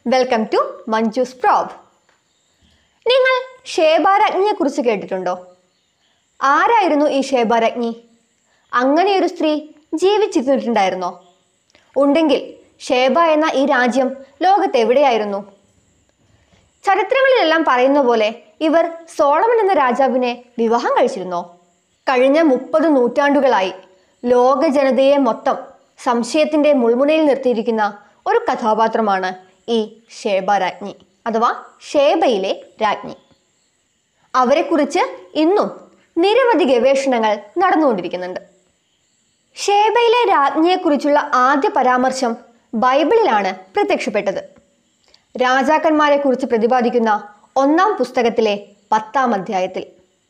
welcome to Manju's probe നിങ്ങൾ ഷേബാരാജ്ഞിയെ കുറിച്ച് കേട്ടിട്ടുണ്ടോ ആരായിരുന്നു ഈ ഷേബാരാജ്ഞി അങ്ങനെയൊരു സ്ത്രീ ജീവിച്ചിരുന്നിട്ടുണ്ടായിരുന്നോ ഉണ്ടെങ്കിൽ ഷേബ എന്ന ഈ രാജ്യം ലോകത്തെവിടെയായിരുന്നു ചരിത്രങ്ങളിലെല്ലാം പറയുന്ന പോലെ ഇവർ സോളമൻ എന്ന രാജാവിനെ വിവാഹം കഴിച്ചിരുന്നോ കഴിഞ്ഞ മുപ്പത് നൂറ്റാണ്ടുകളായി ലോക ജനതയെ മൊത്തം സംശയത്തിന്റെ മുൾമുനയിൽ നിർത്തിയിരിക്കുന്ന ഒരു കഥാപാത്രമാണ് ഈ ഷേബ രാജ്ഞി അഥവാ ഷേബയിലെ രാജ്ഞി അവരെക്കുറിച്ച് ഇന്നും നിരവധി ഗവേഷണങ്ങൾ നടന്നുകൊണ്ടിരിക്കുന്നുണ്ട് ഷേബയിലെ രാജ്ഞിയെക്കുറിച്ചുള്ള ആദ്യ പരാമർശം ബൈബിളിലാണ് പ്രത്യക്ഷപ്പെട്ടത് രാജാക്കന്മാരെ കുറിച്ച് പ്രതിപാദിക്കുന്ന ഒന്നാം പുസ്തകത്തിലെ പത്താം അധ്യായത്തിൽ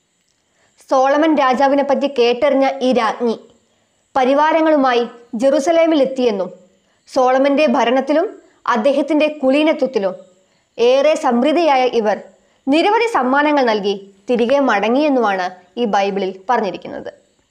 സോളമൻ രാജാവിനെ പറ്റി കേട്ടറിഞ്ഞ ഈ രാജ്ഞി പരിവാരങ്ങളുമായി ജെറുസലേമിൽ എത്തിയെന്നും സോളമന്റെ ഭരണത്തിലും അദ്ദേഹത്തിന്റെ കുലീനത്വത്തിലും ഏറെ സമൃദ്ധിയായ ഇവർ നിരവധി സമ്മാനങ്ങൾ നൽകി തിരികെ മടങ്ങിയെന്നുമാണ് ഈ ബൈബിളിൽ പറഞ്ഞിരിക്കുന്നത്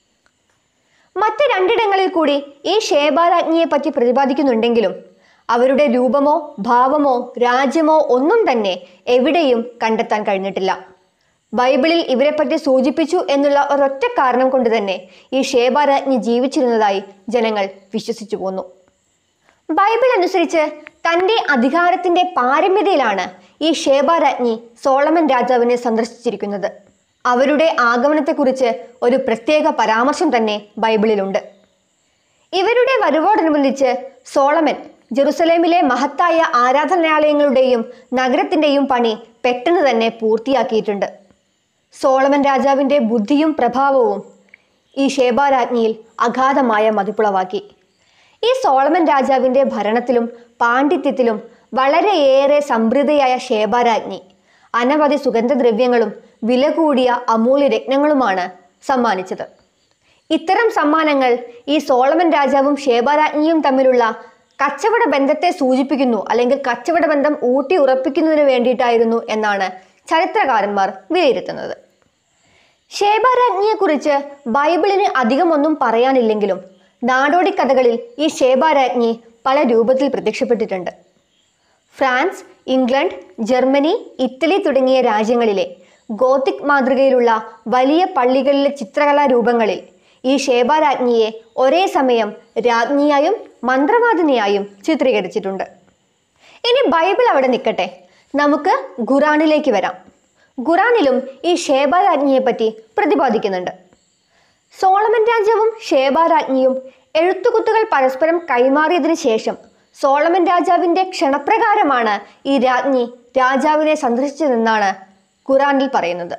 മറ്റ് രണ്ടിടങ്ങളിൽ കൂടി ഈ ഷേബാരാജ്ഞിയെ പറ്റി പ്രതിപാദിക്കുന്നുണ്ടെങ്കിലും അവരുടെ രൂപമോ ഭാവമോ രാജ്യമോ ഒന്നും തന്നെ എവിടെയും കണ്ടെത്താൻ കഴിഞ്ഞിട്ടില്ല ബൈബിളിൽ ഇവരെപ്പറ്റി സൂചിപ്പിച്ചു എന്നുള്ള ഒരൊറ്റ കാരണം കൊണ്ട് തന്നെ ഈ ഷേബാരാജ്ഞി ജീവിച്ചിരുന്നതായി ജനങ്ങൾ വിശ്വസിച്ചു പോന്നു ബൈബിൾ അനുസരിച്ച് തന്റെ അധികാരത്തിന്റെ പാരമ്യതയിലാണ് ഈ ഷേബാരാജ്ഞി സോളമൻ രാജാവിനെ സന്ദർശിച്ചിരിക്കുന്നത് അവരുടെ ആഗമനത്തെക്കുറിച്ച് ഒരു പ്രത്യേക പരാമർശം തന്നെ ബൈബിളിലുണ്ട് ഇവരുടെ വരവോടനുബന്ധിച്ച് സോളമൻ ജെറുസലേമിലെ മഹത്തായ ആരാധനാലയങ്ങളുടെയും നഗരത്തിന്റെയും പണി പെട്ടെന്ന് തന്നെ പൂർത്തിയാക്കിയിട്ടുണ്ട് സോളമൻ രാജാവിന്റെ ബുദ്ധിയും പ്രഭാവവും ഈ ഷേബാരാജ്ഞിയിൽ അഗാധമായ മതിപ്പുളവാക്കി ഈ സോളമൻ രാജാവിന്റെ ഭരണത്തിലും പാണ്ഡിത്യത്തിലും വളരെയേറെ സമൃദ്ധയായ ഷേബാരാജ്ഞി അനവധി സുഗന്ധദ്രവ്യങ്ങളും വില കൂടിയ അമൂല്യ രത്നങ്ങളുമാണ് സമ്മാനിച്ചത് ഇത്തരം സമ്മാനങ്ങൾ ഈ സോളമൻ രാജാവും ഷേബാരാജ്ഞിയും തമ്മിലുള്ള കച്ചവട ബന്ധത്തെ സൂചിപ്പിക്കുന്നു അല്ലെങ്കിൽ കച്ചവട ബന്ധം ഊട്ടി ഉറപ്പിക്കുന്നതിന് വേണ്ടിയിട്ടായിരുന്നു എന്നാണ് ചരിത്രകാരന്മാർ വിലയിരുത്തുന്നത് ഷേബാരാജ്ഞിയെക്കുറിച്ച് ബൈബിളിന് അധികമൊന്നും പറയാനില്ലെങ്കിലും നാടോടി കഥകളിൽ ഈ ഷേബാരാജ്ഞി പല രൂപത്തിൽ പ്രത്യക്ഷപ്പെട്ടിട്ടുണ്ട് ഫ്രാൻസ് ഇംഗ്ലണ്ട് ജർമ്മനി ഇറ്റലി തുടങ്ങിയ രാജ്യങ്ങളിലെ ഗോത്തിക് മാതൃകയിലുള്ള വലിയ പള്ളികളിലെ ചിത്രകലാ രൂപങ്ങളിൽ ഈ ഷേബാരാജ്ഞിയെ ഒരേ സമയം രാജ്ഞിയായും മന്ത്രവാദിനിയായും ചിത്രീകരിച്ചിട്ടുണ്ട് ഇനി ബൈബിൾ അവിടെ നിൽക്കട്ടെ നമുക്ക് ഖുറാനിലേക്ക് വരാം ഖുറാനിലും ഈ ഷേബാരാജ്ഞിയെ പറ്റി പ്രതിപാദിക്കുന്നുണ്ട് സോളമൻ രാജാവും ഷേബാരാജ്ഞിയും എഴുത്തുകുത്തുകൾ പരസ്പരം കൈമാറിയതിനു ശേഷം സോളമൻ രാജാവിന്റെ ക്ഷണപ്രകാരമാണ് ഈ രാജ്ഞി രാജാവിനെ സന്ദർശിച്ചതെന്നാണ് ഖുറാനിൽ പറയുന്നത്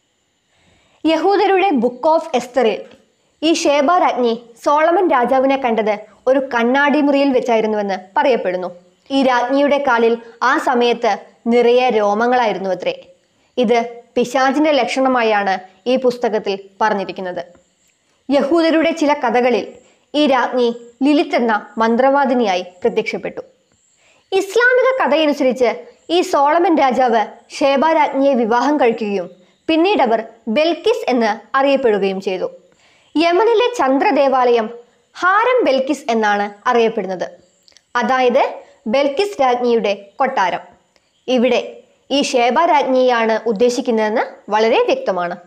യഹൂദരുടെ ബുക്ക് ഓഫ് എസ്തറിൽ ഈ ഷേബ രാജ്ഞി സോളമൻ രാജാവിനെ കണ്ടത് ഒരു കണ്ണാടി മുറിയിൽ വെച്ചായിരുന്നുവെന്ന് പറയപ്പെടുന്നു ഈ രാജ്ഞിയുടെ കാലിൽ ആ സമയത്ത് നിറയെ രോമങ്ങളായിരുന്നു അത്രേ ഇത് പിശാചിന്റെ ലക്ഷണമായാണ് ഈ പുസ്തകത്തിൽ പറഞ്ഞിരിക്കുന്നത് യഹൂദരുടെ ചില കഥകളിൽ ഈ രാജ്ഞി ലിലിത്ത് എന്ന മന്ത്രവാദിനിയായി പ്രത്യക്ഷപ്പെട്ടു ഇസ്ലാമിക കഥയനുസരിച്ച് ഈ സോളമൻ രാജാവ് ഷേബ രാജ്ഞിയെ വിവാഹം കഴിക്കുകയും പിന്നീട് അവർ ബെൽക്കിസ് എന്ന് അറിയപ്പെടുകയും ചെയ്തു യമനിലെ ചന്ദ്ര ദേവാലയം ഹാരം ബെൽക്കിസ് എന്നാണ് അറിയപ്പെടുന്നത് അതായത് ബെൽക്കിസ് രാജ്ഞിയുടെ കൊട്ടാരം ഇവിടെ ഈ ഷേബ രാജ്ഞിയാണ് ഉദ്ദേശിക്കുന്നതെന്ന് വളരെ വ്യക്തമാണ്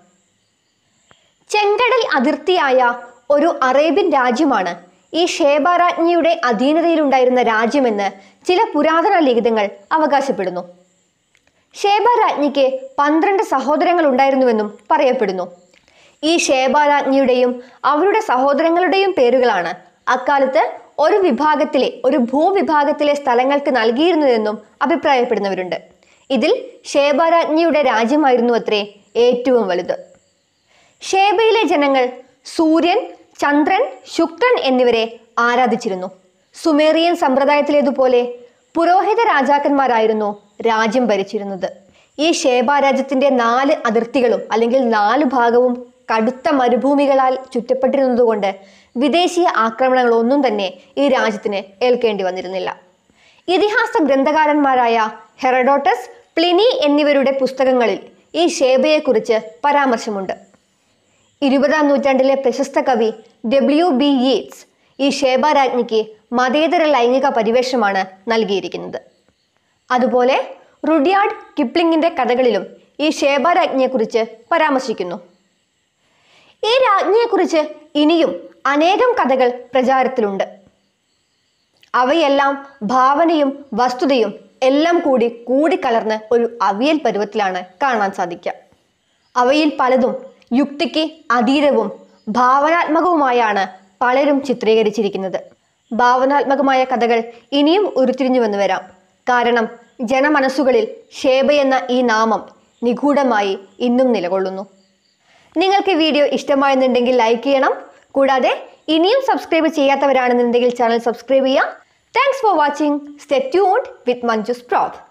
ചെങ്കടൽ അതിർത്തിയായ ഒരു അറേബ്യൻ രാജ്യമാണ് ഈ ഷേബാരാജ്ഞിയുടെ അധീനതയിലുണ്ടായിരുന്ന രാജ്യമെന്ന് ചില പുരാതന ലിഖിതങ്ങൾ അവകാശപ്പെടുന്നു ഷേബാരാജ്ഞിക്ക് പന്ത്രണ്ട് സഹോദരങ്ങൾ ഉണ്ടായിരുന്നുവെന്നും പറയപ്പെടുന്നു ഈ ഷേബാരാജ്ഞിയുടെയും അവരുടെ സഹോദരങ്ങളുടെയും പേരുകളാണ് അക്കാലത്ത് ഒരു വിഭാഗത്തിലെ ഒരു ഭൂവിഭാഗത്തിലെ സ്ഥലങ്ങൾക്ക് നൽകിയിരുന്നതെന്നും അഭിപ്രായപ്പെടുന്നവരുണ്ട് ഇതിൽ ഷേബാരാജ്ഞിയുടെ രാജ്യമായിരുന്നു അത്രേ ഏറ്റവും വലുത് ഷേബയിലെ ജനങ്ങൾ സൂര്യൻ ചന്ദ്രൻ ശുക്രൻ എന്നിവരെ ആരാധിച്ചിരുന്നു സുമേറിയൻ സമ്പ്രദായത്തിലേതുപോലെ പുരോഹിത രാജാക്കന്മാരായിരുന്നു രാജ്യം ഭരിച്ചിരുന്നത് ഈ ഷേബ രാജ്യത്തിന്റെ നാല് അതിർത്തികളും അല്ലെങ്കിൽ നാല് ഭാഗവും കടുത്ത മരുഭൂമികളാൽ ചുറ്റപ്പെട്ടിരുന്നതുകൊണ്ട് വിദേശീയ ആക്രമണങ്ങളൊന്നും തന്നെ ഈ രാജ്യത്തിന് ഏൽക്കേണ്ടി വന്നിരുന്നില്ല ഇതിഹാസ ഗ്രന്ഥകാരന്മാരായ ഹെറഡോട്ടസ് പ്ലിനി എന്നിവരുടെ പുസ്തകങ്ങളിൽ ഈ ഷേബയെക്കുറിച്ച് പരാമർശമുണ്ട് ഇരുപതാം നൂറ്റാണ്ടിലെ പ്രശസ്ത കവി ഡബ്ല്യു ബി യേറ്റ്സ് ഈ ഷേബ രാജ്ഞിക്ക് മതേതര ലൈംഗിക പരിവേഷമാണ് നൽകിയിരിക്കുന്നത് അതുപോലെ റുഡിയാർഡ് കിപ്ലിങ്ങിന്റെ കഥകളിലും ഈ ഷേബ രാജ്ഞിയെക്കുറിച്ച് പരാമർശിക്കുന്നു ഈ രാജ്ഞിയെക്കുറിച്ച് ഇനിയും അനേകം കഥകൾ പ്രചാരത്തിലുണ്ട് അവയെല്ലാം ഭാവനയും വസ്തുതയും എല്ലാം കൂടി കൂടിക്കലർന്ന് ഒരു അവിയൽ പരുവത്തിലാണ് കാണാൻ സാധിക്കുക അവയിൽ പലതും യുക്തിക്ക് അതീതവും ഭാവനാത്മകവുമായാണ് പലരും ചിത്രീകരിച്ചിരിക്കുന്നത് ഭാവനാത്മകമായ കഥകൾ ഇനിയും ഉരുത്തിരിഞ്ഞു വന്നു വരാം കാരണം ജനമനസ്സുകളിൽ ഷേബ എന്ന ഈ നാമം നിഗൂഢമായി ഇന്നും നിലകൊള്ളുന്നു നിങ്ങൾക്ക് ഈ വീഡിയോ ഇഷ്ടമായെന്നുണ്ടെങ്കിൽ ലൈക്ക് ചെയ്യണം കൂടാതെ ഇനിയും സബ്സ്ക്രൈബ് ചെയ്യാത്തവരാണെന്നുണ്ടെങ്കിൽ ചാനൽ സബ്സ്ക്രൈബ് ചെയ്യാം thanks for watching stay tuned with Manju's പ്രോഡ്